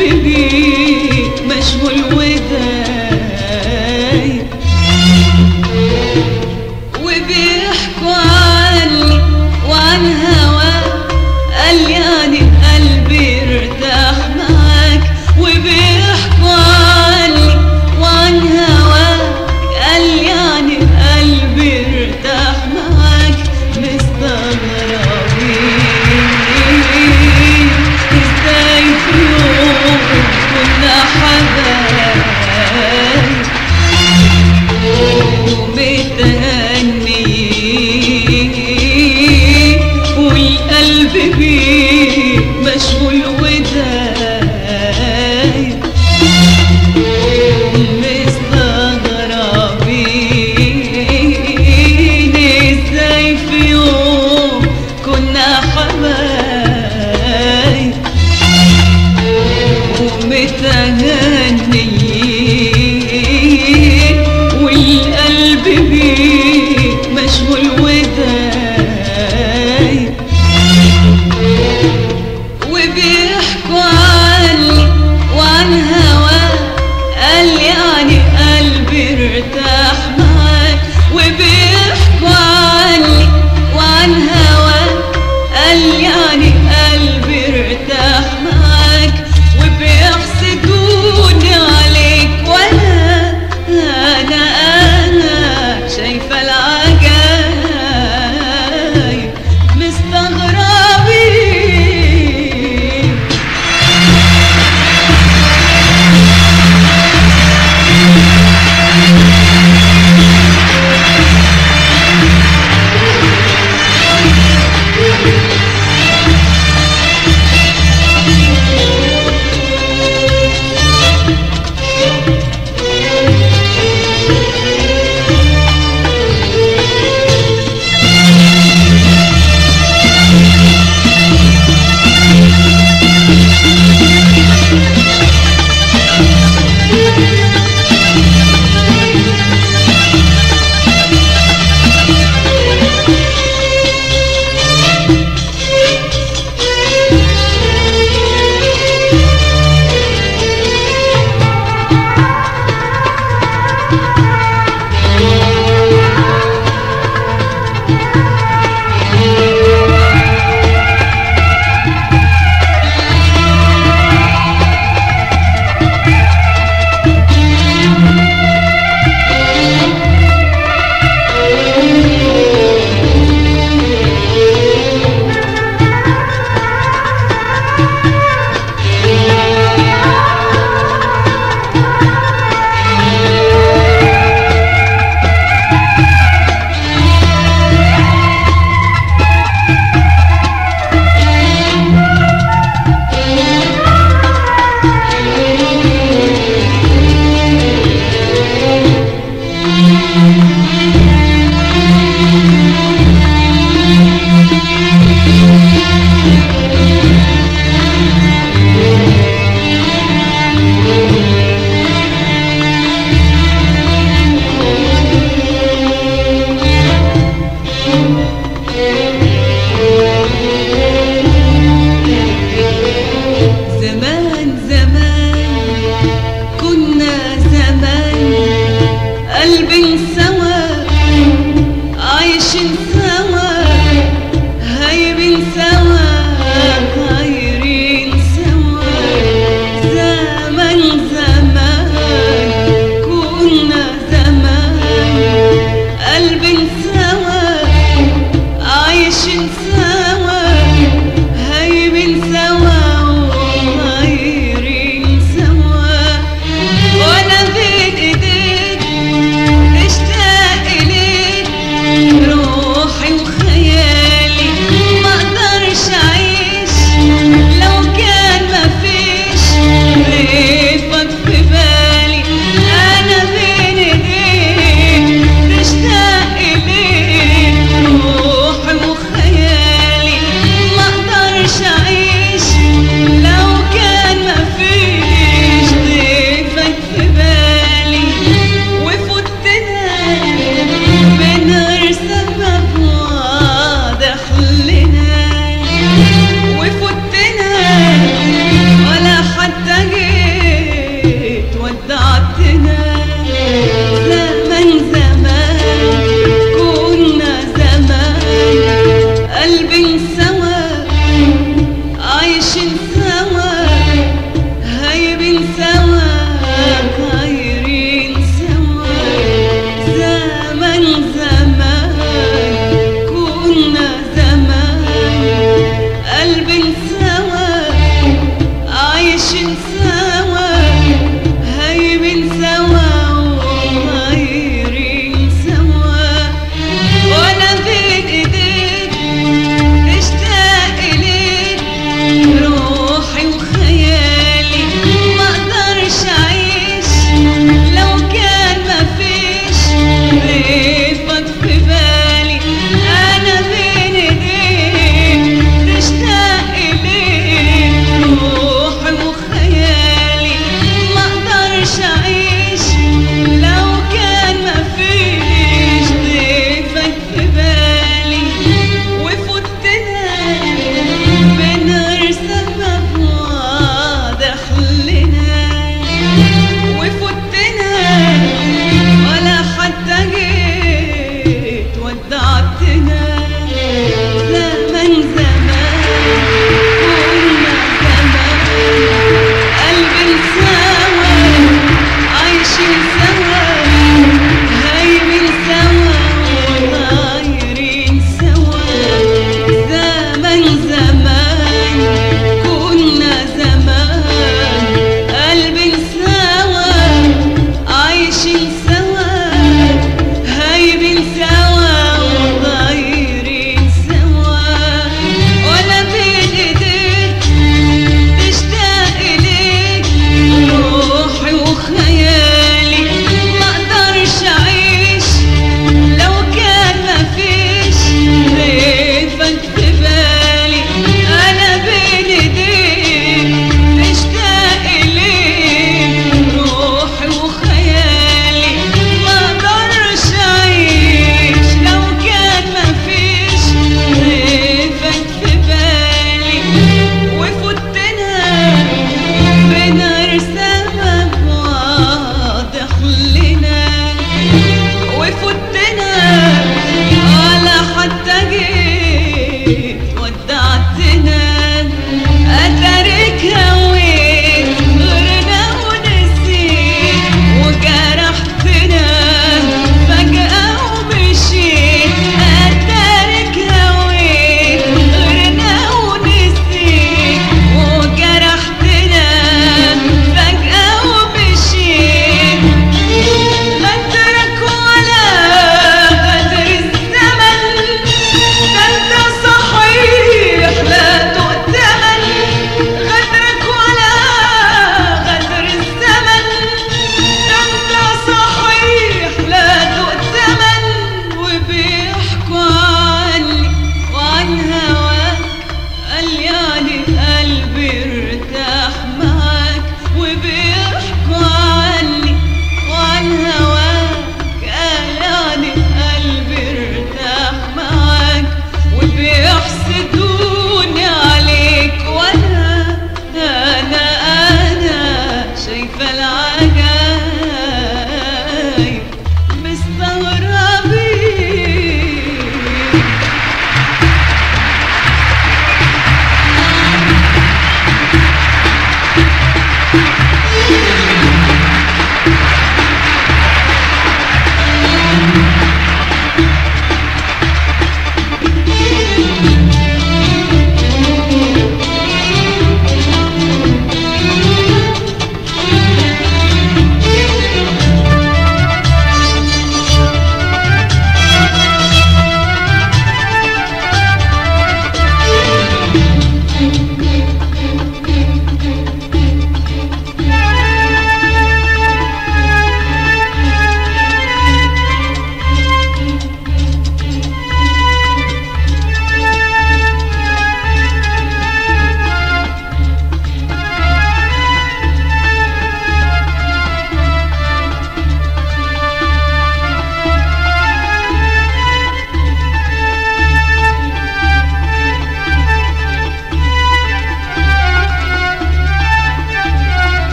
قلبي بيك مشغول ودايق وبيحكوا عني وعن هواك قال يعني قلبي ارتاح معاك وبيحكوا عني وعن هواك قال يعني قلبي ارتاح معاك مستغربين ازاي في يوم كنا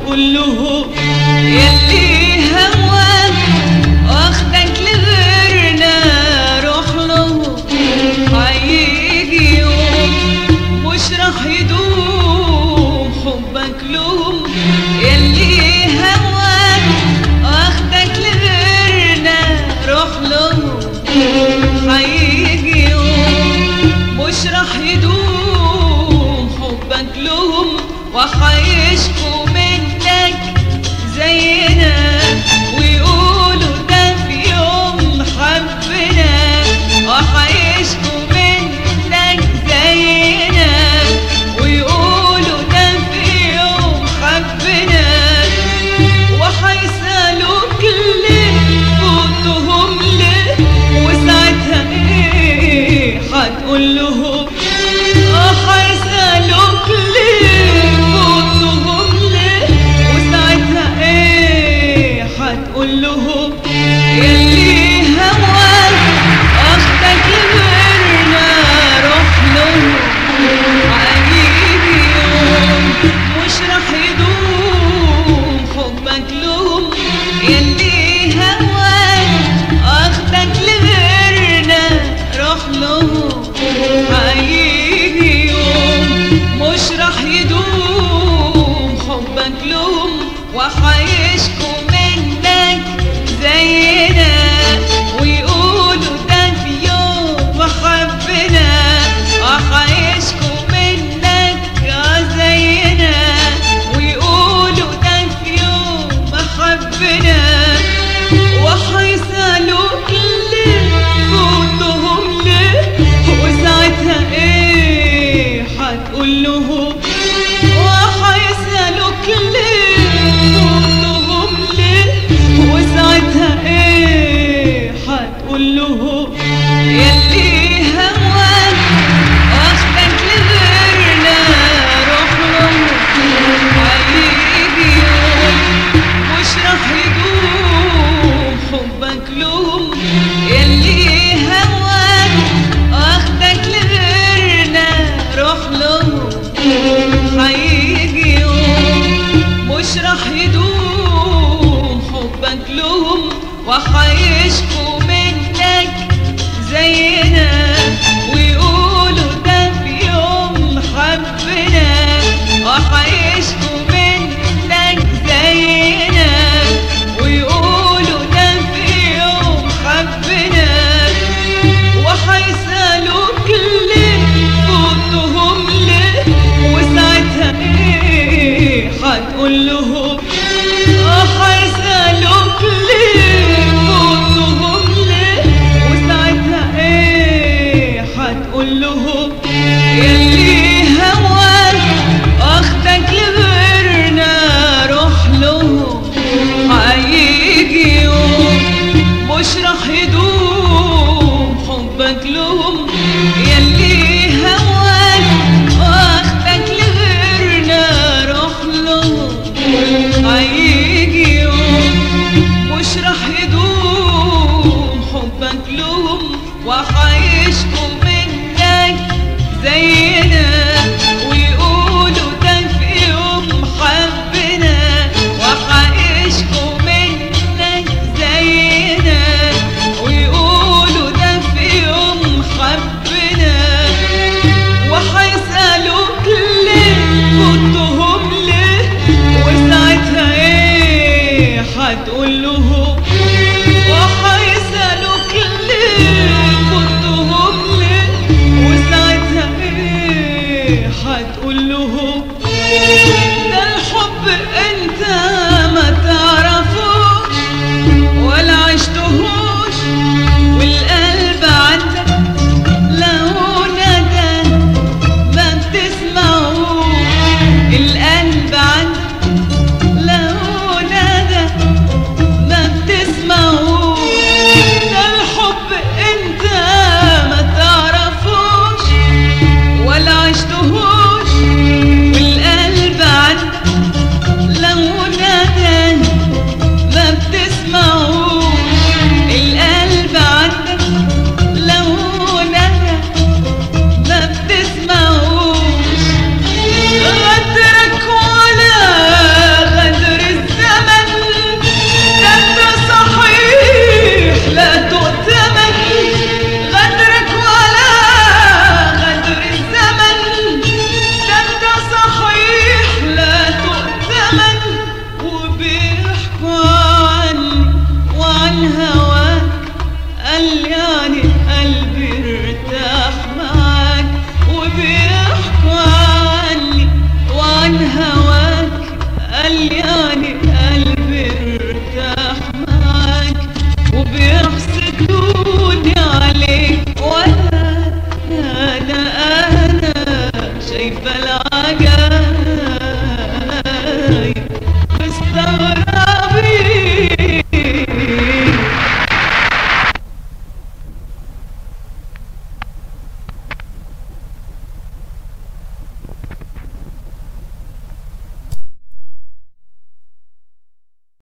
هتقول له يلي هواك واخدك لغيرنا روح له هيجي يوم مش راح يدوم حبك لهم يلي هواك واخدك لغيرنا روح له هيجي يوم مش راح يدوم حبك لهم وحيشكوا منك زينا ويقولوا ده في يوم حبنا وحيشكوا منك زينا ويقولوا ده في يوم حبنا وحيسألوك ليه فوتهم ليه وساعتها ايه هتقول لهم وحيسألوك ليه فوتهم ليه وساعتها ايه هتقول لهم يلي هواك اخدك غيرنا روح لهم هيجي يوم مش راح يدوم حبك لهم يلي هواك اخدك لغيرنا روح لهم هيجي يوم مش راح يدوم حبك لهم وحيشكوا منك زينا ويقولوا ده في يوم حبنا وحيشكوا منك زينا ويقولوا ده في يوم حبنا وحيسألوك ليه فوتهم ليه وساعتها ايه هتقول لهم وحيسألوك ليه فوتهم ليه وساعتها ايه هتقول لهم يلي هواك واخدك لغيرنا روح لهم هيجي يوم مش راح يدوم حبك لهم يلي هواك واخدك لغيرنا روح لهم هيجي يوم مش راح يدوم حبك لهم وحيشكوا منك زينا ويقولوا ده في يوم حبنا وحيشكوا منك زينا ويقولوا ده في يوم حبنا وحيسألوك ليه فوتهم ليه وساعتها ايه هتقول لهم وحيسألوك ليه فوتهم ليه وساعتها ايه هتقول لهم يلي هواك واخدك لغيرنا روح لهم هيجي يوم مش راح يدوم حبك لهم يلي هواك واخدك لغيرنا روح لهم هيجي يوم مش راح يدوم